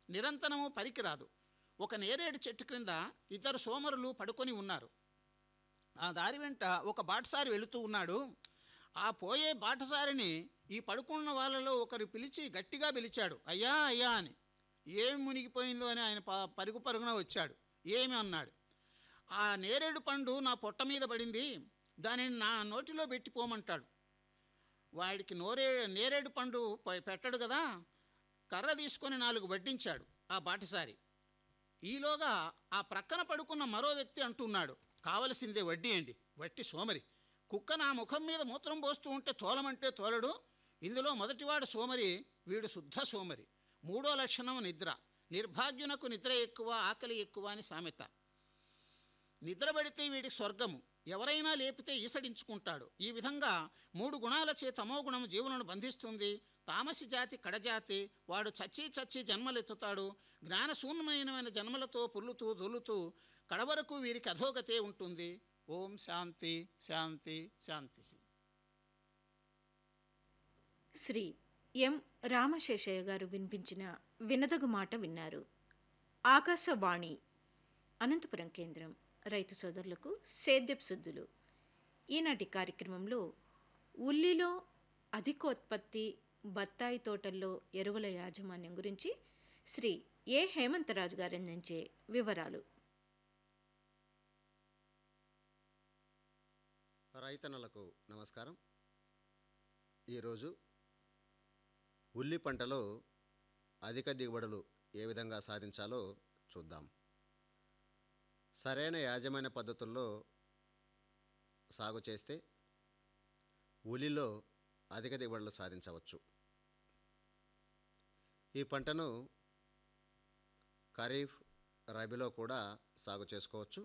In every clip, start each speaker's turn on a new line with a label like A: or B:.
A: నిరంతరము పనికిరాదు ఒక నేరేడు చెట్టు క్రింద ఇద్దరు సోమరులు పడుకొని ఉన్నారు ఆ దారి వెంట ఒక బాటసారి వెళుతూ ఉన్నాడు ఆ పోయే బాటసారిని ఈ పడుకున్న వాళ్ళలో ఒకరు పిలిచి గట్టిగా పిలిచాడు అయ్యా అయ్యా అని ఏమి మునిగిపోయిందో అని ఆయన ప- పరుగు పరుగున వచ్చాడు ఏమి అన్నాడు ఆ నేరేడు పండు నా పొట్ట మీద పడింది దానిని నా నోటిలో పెట్టి పోమంటాడు వాడికి నోరే నేరేడు పండు ప- పెట్టడు కదా కర్ర తీసుకొని నాలుగు వడ్డించాడు ఆ బాటసారి ఈలోగా ఆ ప్రక్కన పడుకున్న మరో వ్యక్తి అంటున్నాడు కావలసిందే వడ్డీ అండి వట్టి సోమరి కుక్క నా ముఖం మీద మూత్రం పోస్తూ ఉంటే తోలమంటే తోలడు ఇందులో మొదటివాడు సోమరి వీడు శుద్ధ సోమరి మూడో లక్షణం నిద్ర నిర్భాగ్యునకు నిద్ర ఎక్కువ ఆకలి ఎక్కువ అని సామెత నిద్రపడితే వీడి స్వర్గము ఎవరైనా లేపితే ఈసడించుకుంటాడు ఈ విధంగా మూడు గుణాల చే తమో గుణం జీవులను బంధిస్తుంది తామసి జాతి కడజాతి వాడు చచ్చి చచ్చి జన్మలెత్తుతాడు జ్ఞానశూన్యమైన జన్మలతో పుల్లుతూ దొల్లుతూ కడవరకు వీరికి అధోగతే ఉంటుంది ఓం శాంతి శాంతి శాంతి
B: శ్రీ ఎం రామశేషయ్య గారు వినిపించిన వినదగు మాట విన్నారు ఆకాశవాణి అనంతపురం కేంద్రం రైతు సోదరులకు సేద్యపు సుద్దులు ఈనాటి కార్యక్రమంలో ఉల్లిలో అధికోత్పత్తి బత్తాయి తోటల్లో ఎరువుల యాజమాన్యం గురించి శ్రీ ఏ హేమంతరాజు గారు అందించే వివరాలు
C: రైతన్నలకు నమస్కారం ఈరోజు ఉల్లి పంటలో అధిక దిగుబడులు ఏ విధంగా సాధించాలో చూద్దాం సరైన యాజమాన్య పద్ధతుల్లో సాగు చేస్తే ఉల్లిలో అధిక దిగుబడులు సాధించవచ్చు ఈ పంటను ఖరీఫ్ రబీలో కూడా సాగు చేసుకోవచ్చు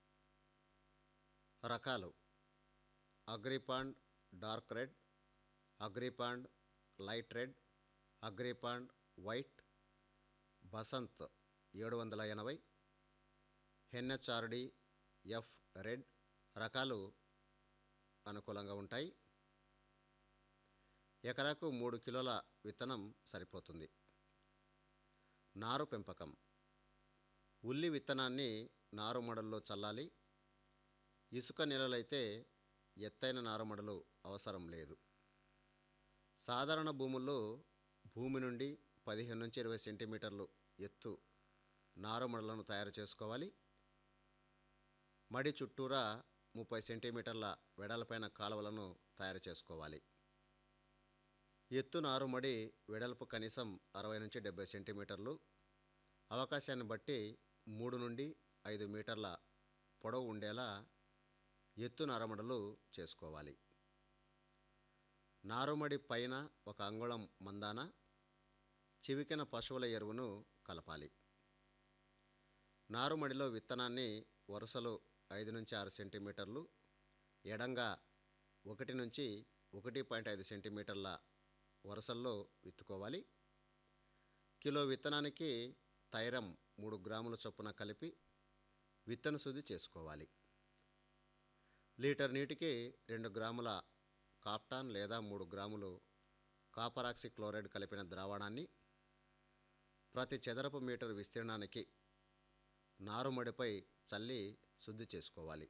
C: రకాలు Agrifound dark red Agrifound light red Agrifound white Basant ఏడు వందల ఎనభై హెన్హెచ్ఆర్డి ఎఫ్ రెడ్ రకాలు అనుకూలంగా ఉంటాయి ఎకరాకు మూడు కిలోల విత్తనం సరిపోతుంది నారు పెంపకం ఉల్లి విత్తనాన్ని నారు మడల్లో చల్లాలి ఇసుక నేలలైతే ఎత్తైన నారుమడలు అవసరం లేదు సాధారణ భూముల్లో భూమి నుండి పదిహేను నుంచి ఇరవై సెంటీమీటర్లు ఎత్తు నారుమడలను తయారు చేసుకోవాలి మడి చుట్టూరా ముప్పై సెంటీమీటర్ల వెడల్పైన కాలువలను తయారు చేసుకోవాలి ఎత్తు నారుమడి వెడల్పు కనీసం అరవై నుంచి డెబ్బై సెంటీమీటర్లు అవకాశాన్ని బట్టి మూడు నుండి ఐదు మీటర్ల పొడవు ఉండేలా ఎత్తు నారుమడలు చేసుకోవాలి నారుమడి పైన ఒక అంగుళం మందాన చివికిన పశువుల ఎరువును కలపాలి నారుమడిలో విత్తనాన్ని వరుసలు ఐదు నుంచి ఆరు సెంటీమీటర్లు ఎడంగా ఒకటి నుంచి ఒకటి పాయింట్ ఐదు సెంటీమీటర్ల వరుసల్లో విత్తుకోవాలి కిలో విత్తనానికి తైరం మూడు గ్రాముల చొప్పున కలిపి విత్తన శుద్ధి చేసుకోవాలి లీటర్ నీటికి రెండు గ్రాముల కాప్టాన్ లేదా మూడు గ్రాములు కాపరాక్సి క్లోరైడ్ కలిపిన ద్రావణాన్ని ప్రతి చదరపు మీటర్ విస్తీర్ణానికి నారుమడిపై చల్లి శుద్ధి చేసుకోవాలి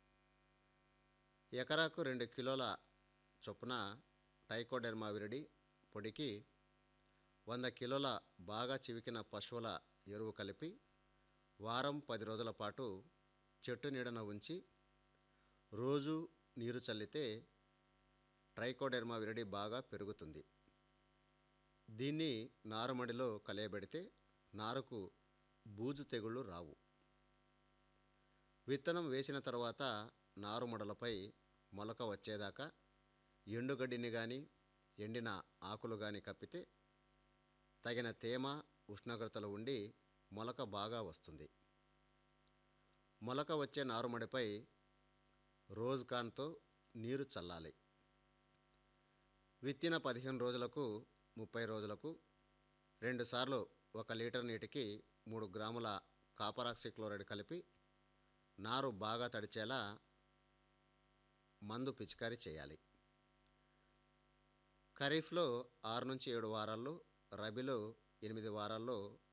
C: ఎకరాకు రెండు కిలోల చొప్పున టైకోడెర్మా విరిడి పొడికి వంద కిలోల బాగా చివికిన పశువుల ఎరువు కలిపి వారం పది రోజుల పాటు చెట్టు నీడన ఉంచి రోజు నీరు చల్లితే ట్రైకోడెర్మా విరడి బాగా పెరుగుతుంది దీన్ని నారుమడిలో కలియబెడితే నారుకు బూజు తెగుళ్ళు రావు విత్తనం వేసిన తర్వాత నారుమడలపై మొలక వచ్చేదాకా ఎండుగడ్డిని కానీ ఎండిన ఆకులు కానీ కప్పితే తగిన తేమ ఉష్ణోగ్రతలు ఉండి మొలక బాగా వస్తుంది మొలక వచ్చే నారుమడిపై రోజ్ కాన్తో నీరు చల్లాలి విత్తిన పదిహేను రోజులకు ముప్పై రోజులకు రెండుసార్లు ఒక లీటర్ నీటికి మూడు గ్రాముల కాపరాక్సి క్లోరైడ్ కలిపి నారు బాగా తడిచేలా మందు పిచికారీ చేయాలి ఖరీఫ్లో ఆరు నుంచి ఏడు వారాల్లో రబీలో ఎనిమిది వారాల్లో